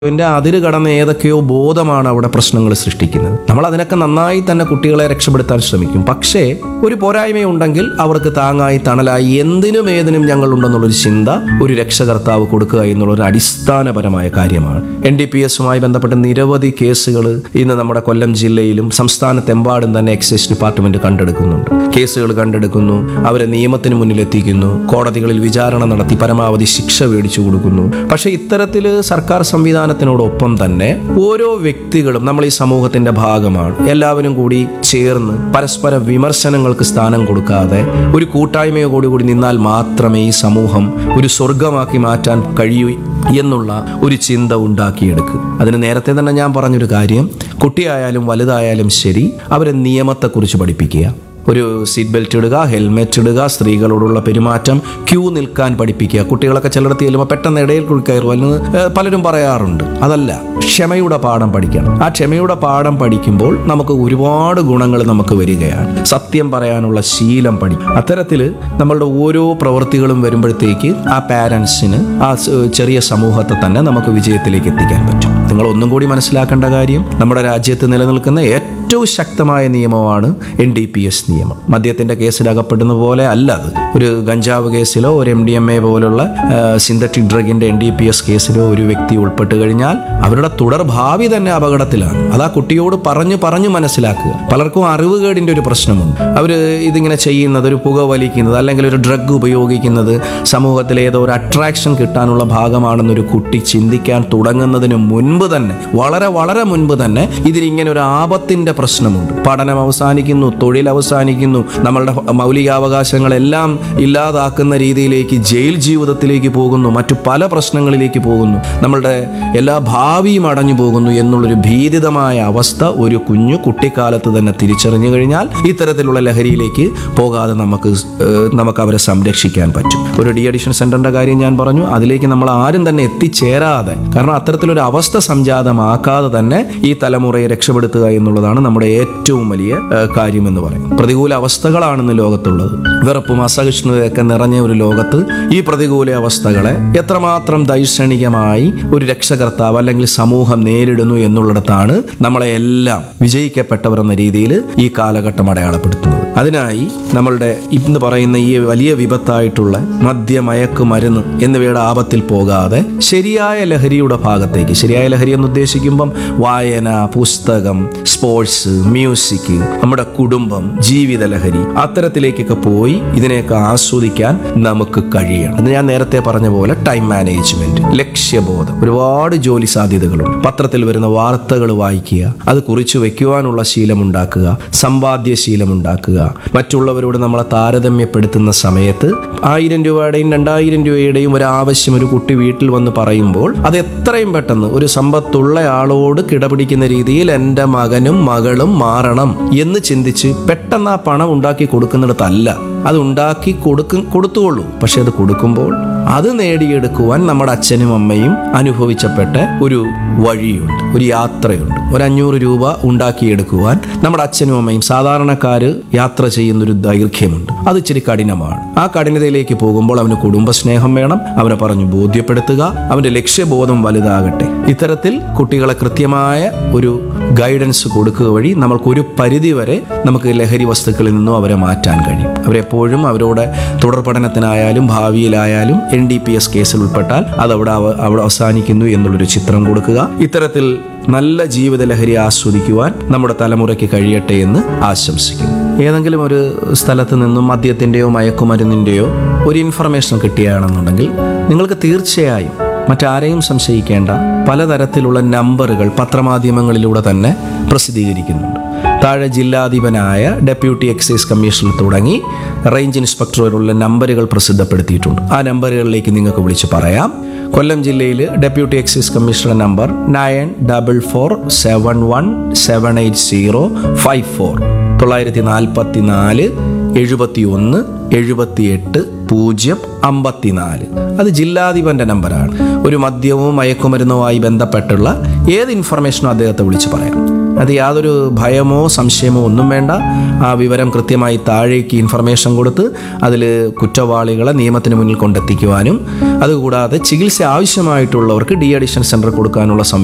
ന്റെ അതിര് കടന്ന ഏതൊക്കെയോ ബോധമാണ് അവിടെ പ്രശ്നങ്ങൾ സൃഷ്ടിക്കുന്നത് നമ്മൾ അതിനൊക്കെ നന്നായി തന്നെ കുട്ടികളെ രക്ഷപ്പെടുത്താൻ ശ്രമിക്കും പക്ഷേ ഒരു പോരായ്മയുണ്ടെങ്കിൽ അവർക്ക് താങ്ങായി തണലായി എന്തിനും ഏതിനും ഞങ്ങളുണ്ടെന്നുള്ളൊരു ചിന്ത ഒരു രക്ഷകർത്താവ് കൊടുക്കുക എന്നുള്ള ഒരു അടിസ്ഥാനപരമായ കാര്യമാണ് എൻ ഡി പി എസുമായി ബന്ധപ്പെട്ട നിരവധി കേസുകൾ ഇന്ന് നമ്മുടെ കൊല്ലം ജില്ലയിലും സംസ്ഥാനത്തെമ്പാടും തന്നെ എക്സൈസ് ഡിപ്പാർട്ട്മെന്റ് കണ്ടെടുക്കുന്നുണ്ട് കേസുകൾ കണ്ടെടുക്കുന്നു അവരെ നിയമത്തിന് മുന്നിൽ എത്തിക്കുന്നു കോടതികളിൽ വിചാരണ നടത്തി പരമാവധി ശിക്ഷ മേടിച്ചു കൊടുക്കുന്നു പക്ഷേ ഇത്തരത്തിൽ സർക്കാർ സംവിധാനത്തിനോടൊപ്പം തന്നെ ഓരോ വ്യക്തികളും നമ്മൾ ഈ സമൂഹത്തിന്റെ ഭാഗമാണ് എല്ലാവരും കൂടി ചേർന്ന് പരസ്പര വിമർശനങ്ങൾക്ക് സ്ഥാനം കൊടുക്കാതെ ഒരു കൂട്ടായ്മയോ കൂടി കൂടി നിന്നാൽ മാത്രമേ ഈ സമൂഹം ഒരു സ്വർഗമാക്കി മാറ്റാൻ കഴിയൂ എന്നുള്ള ഒരു ചിന്ത ഉണ്ടാക്കിയെടുക്കുക അതിന് നേരത്തെ തന്നെ ഞാൻ പറഞ്ഞൊരു കാര്യം കുട്ടിയായാലും വലുതായാലും ശരി അവരെ നിയമത്തെക്കുറിച്ച് പഠിപ്പിക്കുക ഒരു സീറ്റ് ബെൽറ്റ് ഇടുക ഹെൽമെറ്റ് ഇടുക സ്ത്രീകളോടുള്ള പെരുമാറ്റം ക്യൂ നിൽക്കാൻ പഠിപ്പിക്കുക കുട്ടികളൊക്കെ ചിലയിടത്ത് ചെല്ലുമ്പോൾ പെട്ടെന്ന് ഇടയിൽ കൂടി കയറുക എന്ന് ഏഹ്, പലരും പറയാറുണ്ട് അതല്ല ക്ഷമയുടെ പാഠം പഠിക്കണം ആ ക്ഷമയുടെ പാഠം പഠിക്കുമ്പോൾ നമുക്ക് ഒരുപാട് ഗുണങ്ങൾ നമുക്ക് വരികയാണ് സത്യം പറയാനുള്ള ശീലം പഠിക്കും അത്തരത്തിൽ നമ്മളുടെ ഓരോ പ്രവൃത്തികളും വരുമ്പോഴത്തേക്ക് ആ പാരൻസിന് ആ സ് ചെറിയ സമൂഹത്തെ തന്നെ നമുക്ക് വിജയത്തിലേക്ക് എത്തിക്കാൻ പറ്റും നിങ്ങൾ ഒന്നും കൂടി മനസ്സിലാക്കേണ്ട കാര്യം നമ്മുടെ രാജ്യത്ത് നിലനിൽക്കുന്ന ഏറ്റവും ശക്തമായ നിയമമാണ് എൻ ഡി പി എസ് നിയമം മദ്യത്തിന്റെ കേസിൽ അകപ്പെടുന്ന പോലെ അല്ല അത് ഒരു ഗഞ്ചാവ് കേസിലോ ഒരു എം ഡി എം എ പോലുള്ള സിന്തറ്റിക് ഡ്രഗിന്റെ എൻ ഡി പി എസ് കേസിലോ ഒരു വ്യക്തി ഉൾപ്പെട്ട് കഴിഞ്ഞാൽ അവരുടെ തുടർ ഭാവി തന്നെ അപകടത്തിലാണ് അത് ആ കുട്ടിയോട് പറഞ്ഞു പറഞ്ഞു മനസ്സിലാക്കുക പലർക്കും അറിവുകേടിന്റെ ഒരു പ്രശ്നമുണ്ട് അവർ ഇതിങ്ങനെ ചെയ്യുന്നത് ഒരു പുക വലിക്കുന്നത് അല്ലെങ്കിൽ ഒരു ഡ്രഗ് ഉപയോഗിക്കുന്നത് സമൂഹത്തിൽ ഏതോ ഒരു അട്രാക്ഷൻ കിട്ടാനുള്ള ഭാഗമാണെന്നൊരു കുട്ടി ചിന്തിക്കാൻ തുടങ്ങുന്നതിന് മുൻപ് തന്നെ വളരെ വളരെ മുൻപ് തന്നെ ഇതിനിങ്ങനെ ഒരു ആപത്തിന്റെ പ്രശ്നമുണ്ട് പഠനം അവസാനിക്കുന്നു തൊഴിൽ അവസാനിക്കുന്നു നമ്മളുടെ മൗലികാവകാശങ്ങളെല്ലാം ഇല്ലാതാക്കുന്ന രീതിയിലേക്ക് ജയിൽ ജീവിതത്തിലേക്ക് പോകുന്നു മറ്റു പല പ്രശ്നങ്ങളിലേക്ക് പോകുന്നു നമ്മളുടെ എല്ലാ ഭാവിയും അടഞ്ഞു പോകുന്നു എന്നുള്ളൊരു ഭീതിതമായ അവസ്ഥ ഒരു കുഞ്ഞു കുട്ടിക്കാലത്ത് തന്നെ തിരിച്ചറിഞ്ഞു കഴിഞ്ഞാൽ ഇത്തരത്തിലുള്ള ലഹരിയിലേക്ക് പോകാതെ നമുക്ക് ഏഹ്, നമുക്ക് അവരെ സംരക്ഷിക്കാൻ പറ്റും ഒരു ഡി അഡിഷൻ സെന്ററിന്റെ കാര്യം ഞാൻ പറഞ്ഞു അതിലേക്ക് നമ്മൾ ആരും തന്നെ എത്തിച്ചേരാതെ കാരണം അത്തരത്തിലൊരു അവസ്ഥ സംജാതമാക്കാതെ തന്നെ ഈ തലമുറയെ രക്ഷപ്പെടുത്തുക എന്നുള്ളതാണ് നമ്മുടെ ഏറ്റവും വലിയ ഏഹ്, കാര്യമെന്ന് പറയുന്നത് പ്രതികൂല അവസ്ഥകളാണെന്ന് ലോകത്തുള്ളത് വെറുപ്പും അസഹിഷ്ണുതയൊക്കെ നിറഞ്ഞ ഒരു ലോകത്ത് ഈ പ്രതികൂല അവസ്ഥകളെ എത്രമാത്രം ദൈക്ഷണികമായി ഒരു രക്ഷകർത്താവ് അല്ലെങ്കിൽ സമൂഹം നേരിടുന്നു എന്നുള്ളിടത്താണ് നമ്മളെ എല്ലാം വിജയിക്കപ്പെട്ടവർ എന്ന രീതിയിൽ ഈ കാലഘട്ടം അടയാളപ്പെടുത്തുന്നത് അതിനായി നമ്മളുടെ ഇന്ന് പറയുന്ന ഈ വലിയ വിപത്തായിട്ടുള്ള മദ്യമയക്ക് മരുന്ന് എന്നിവയുടെ ആപത്തിൽ പോകാതെ ശരിയായ ലഹരിയുടെ ഭാഗത്തേക്ക് ശരിയായ ലഹരി എന്ന് ഉദ്ദേശിക്കുമ്പം വായന പുസ്തകം സ്പോർട്സ് മ്യൂസിക് നമ്മുടെ കുടുംബം ജീവിത ലഹരി അത്തരത്തിലേക്കൊക്കെ പോയി ഇതിനെയൊക്കെ ആസ്വദിക്കാൻ നമുക്ക് കഴിയണം എന്ന് ഞാൻ നേരത്തെ പറഞ്ഞ പോലെ ടൈം മാനേജ്മെന്റ് ലക്ഷ്യബോധം ഒരുപാട് ജോലി സാധ്യതകളുണ്ട് പത്രത്തിൽ വരുന്ന വാർത്തകൾ വായിക്കുക അത് കുറിച്ചു വെക്കുവാനുള്ള ശീലമുണ്ടാക്കുക സമ്പാദ്യ ശീലമുണ്ടാക്കുക മറ്റുള്ളവരോട് നമ്മളെ താരതമ്യപ്പെടുത്തുന്ന സമയത്ത് ആയിരം രൂപയുടെയും രണ്ടായിരം രൂപയുടെയും ഒരു ആവശ്യം ഒരു കുട്ടി വീട്ടിൽ വന്ന് പറയുമ്പോൾ അത് എത്രയും പെട്ടെന്ന് ഒരു സമ്പത്തുള്ള ആളോട് കിടപിടിക്കുന്ന രീതിയിൽ എൻ്റെ മകനും മകളും മാറണം എന്ന് ചിന്തിച്ച് പെട്ടെന്ന് ആ പണം ഉണ്ടാക്കി കൊടുക്കുന്നിടത്തല്ല അത് ഉണ്ടാക്കി കൊടുക്കും കൊടുത്തുകൊള്ളൂ പക്ഷെ അത് കൊടുക്കുമ്പോൾ അത് നേടിയെടുക്കുവാൻ നമ്മുടെ അച്ഛനും അമ്മയും അനുഭവിച്ചപ്പെട്ട ഒരു വഴിയുണ്ട് ഒരു യാത്രയുണ്ട് ഒരു അഞ്ഞൂറ് രൂപ ഉണ്ടാക്കിയെടുക്കുവാൻ നമ്മുടെ അച്ഛനും അമ്മയും സാധാരണക്കാര് യാത്ര ചെയ്യുന്ന ഒരു ദൈർഘ്യമുണ്ട് അത് ഇച്ചിരി കഠിനമാണ് ആ കഠിനതയിലേക്ക് പോകുമ്പോൾ അവന് കുടുംബസ്നേഹം വേണം അവനെ പറഞ്ഞു ബോധ്യപ്പെടുത്തുക അവന്റെ ലക്ഷ്യബോധം വലുതാകട്ടെ ഇത്തരത്തിൽ കുട്ടികളെ കൃത്യമായ ഒരു ഗൈഡൻസ് കൊടുക്കുക വഴി നമ്മൾക്ക് ഒരു പരിധി വരെ നമുക്ക് ലഹരി വസ്തുക്കളിൽ നിന്നും അവരെ മാറ്റാൻ കഴിയും അവരെപ്പോഴും അവരോട് തുടർ പഠനത്തിനായാലും ഭാവിയിലായാലും എൻ ഡി പി എസ് കേസിൽ ഉൾപ്പെട്ടാൽ അത് അവിടെ അവ- അവിടെ അവസാനിക്കുന്നു എന്നുള്ളൊരു ചിത്രം കൊടുക്കുക ഇത്തരത്തിൽ നല്ല ജീവിത ലഹരി ആസ്വദിക്കുവാൻ നമ്മുടെ തലമുറയ്ക്ക് കഴിയട്ടെ എന്ന് ആശംസിക്കുന്നു ഏതെങ്കിലും ഒരു സ്ഥലത്ത് നിന്നും മദ്യത്തിൻ്റെയോ മയക്കുമരുന്നിൻ്റെയോ ഒരു ഇൻഫർമേഷൻ കിട്ടുകയാണെന്നുണ്ടെങ്കിൽ നിങ്ങൾക്ക് തീർച്ചയായും മറ്റാരെയും സംശയിക്കേണ്ട പലതരത്തിലുള്ള നമ്പറുകൾ പത്രമാധ്യമങ്ങളിലൂടെ തന്നെ പ്രസിദ്ധീകരിക്കുന്നുണ്ട് താഴെ ജില്ലാധിപനായ ഡെപ്യൂട്ടി എക്സൈസ് കമ്മീഷണർ തുടങ്ങി റേഞ്ച് ഇൻസ്പെക്ടർ വരെയുള്ള നമ്പറുകൾ പ്രസിദ്ധപ്പെടുത്തിയിട്ടുണ്ട് ആ നമ്പറുകളിലേക്ക് നിങ്ങൾക്ക് വിളിച്ച് പറയാം കൊല്ലം ജില്ലയിൽ deputy excise commissioner number nine double four seven one seven eight zero five four തൊള്ളായിരത്തി നാൽപ്പത്തി നാല് എഴുപത്തി ഒന്ന് എഴുപത്തിയെട്ട് പൂജ്യം അമ്പത്തിനാല് അത് ജില്ലാധിപന്റെ നമ്പറാണ് ഒരു മദ്യവും മയക്കുമരുന്നുമായി ബന്ധപ്പെട്ടുള്ള ഏത് ഇൻഫർമേഷനും അദ്ദേഹത്തെ വിളിച്ച് പറയാം അത് യാതൊരു ഭയമോ സംശയമോ ഒന്നും വേണ്ട ആ വിവരം കൃത്യമായി താഴേക്ക് ഇൻഫർമേഷൻ കൊടുത്ത് അതിൽ കുറ്റവാളികളെ നിയമത്തിന് മുന്നിൽ കൊണ്ടെത്തിക്കുവാനും അതുകൂടാതെ ചികിത്സ ആവശ്യമായിട്ടുള്ളവർക്ക് ഡി അഡിഷൻ സെൻറ്റർ കൊടുക്കാനുള്ള സംവിധാനം